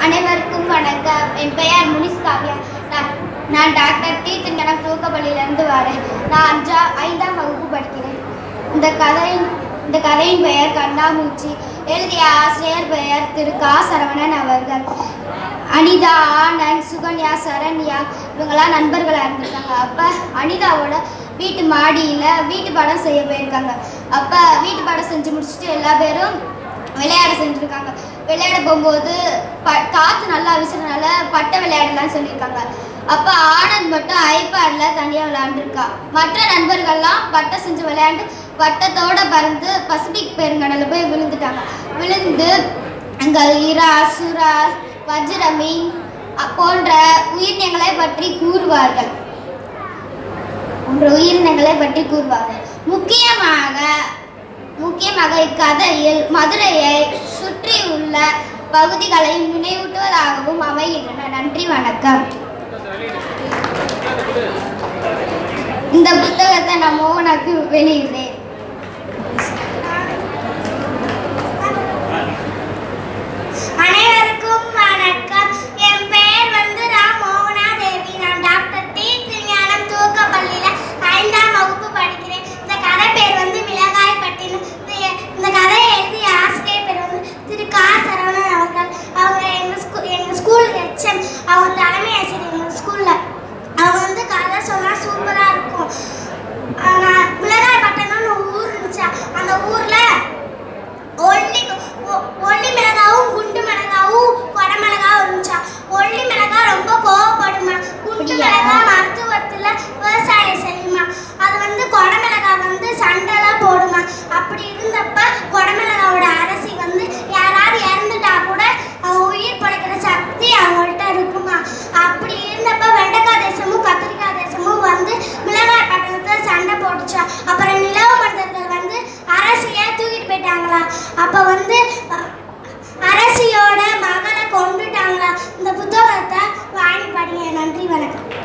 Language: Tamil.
அனைவருக்கும் வணக்கம் என் பெயர் முனிஸ் காவ்யா நான் நான் டாக்டர் டி திங்கனம் தூக்கப்பள்ளியிலேருந்து வரேன் நான் அஞ்சா ஐந்தாம் வகுப்பு படிக்கிறேன் இந்த கதையின் இந்த கதையின் பெயர் கண்ணாமூச்சி எழுதிய ஆசிரியர் பெயர் திரு கா சரவணன் அவர்கள் அனிதா ஆனந்த் சுகன்யா சரண்யா இவங்கெல்லாம் நண்பர்களாக இருந்திருக்காங்க அப்போ அனிதாவோட வீட்டு மாடியில் வீட்டு பாடம் செய்ய போயிருக்காங்க அப்போ வீட்டு பாடம் செஞ்சு முடிச்சுட்டு எல்லா பேரும் விளையாட செஞ்சுருக்காங்க விளையாட போகும்போது ப காற்று நல்லா வீசுறதுனால பட்டை விளையாடலாம்னு சொல்லியிருக்காங்க அப்போ ஆனந்த் மட்டும் ஐபேடில் தனியாக விளையாண்டுருக்கா மற்ற நண்பர்கள்லாம் பட்டை செஞ்சு விளையாண்டு பட்டத்தோட பறந்து பசிபிக் பெருங்கடலில் போய் விழுந்துட்டாங்க விழுந்து அங்கே இரா சுறா வஜ்ர மீன் அ- போன்ற உயிரினங்களை பற்றி கூறுவார்கள் போன்ற உயிரினங்களை பற்றி கூறுவார்கள் முக்கியமாக முக்கியமாக இக்கதையில் மதுரையை சுற்றியுள்ள பகுதிகளை நினைவூட்டுவதாகவும் அமைகின்றன நன்றி வணக்கம் இந்த புத்தகத்தை நான் மோகனாக்கு வெளியிடுறேன் அனைவருக்கும் வணக்கம் என் பெயர் வந்து ராம் மோகனா தேவி நான் டாக்டர் டி திருஞானம் துவக்கப்பள்ளியில ஐந்தாம் வகுப்பு படிக்கிறேன் இந்த கதை பேர் வந்து மிளகாய் பட்டினம் இந்த இந்த கதையை எழுதிய ஆசிரியர் பேர் வந்து திரு கா சரவணன் அவர்கள் அவங்க எங்கள் ஸ்கூ எங்கள் ஸ்கூல் ஹெச்எம் அவங்க தலைமை ஆசிரியர் எங்கள் ஸ்கூலில் அவங்க வந்து கதை சொன்னால் சூப்பராக இருக்கும் ஆனால் மிளகாய் பட்டணம்னு ஒரு ஊர் இருந்துச்சு அந்த ஊரில் ஒல்லி ஒ- ஒல்லி மிளகாவும் குண்டு மிளகாவும் கொடை மிளகாவும் இருந்துச்சா ஒல்லி மிளகா ரொம்ப கோவப்படுமா குண்டு மிளகா மருத்துவத்தில் விவசாயம் செய்யுமா அது வந்து கொடை மிளகா வந்து சண்டைலாம் போடுமா அப்படி இருந்தப்ப கொடை மிளகாவோட அரசி வந்து யாராவது இறந்துட்டா கூட அவன் உயிர் படைக்கிற சக்தி அவங்கள்ட்ட இருக்குமா அப்படி இருந்தப்ப வெண்டைக்காய் தேசமும் கத்திரிக்காய் தேசமும் வந்து மிளகாய் பட்டணத்தில் சண்டை போட்டுச்சா அப்புறம் நிலவு மனிதர்கள் வந்து அரசியை தூக்கிட்டு போயிட்டாங்களா அப்போ வந்து அஹ், அரசியோட மகளை கொண்டுட்டாங்களா இந்த புத்தகத்தை வாங்கி படிங்க நன்றி வணக்கம்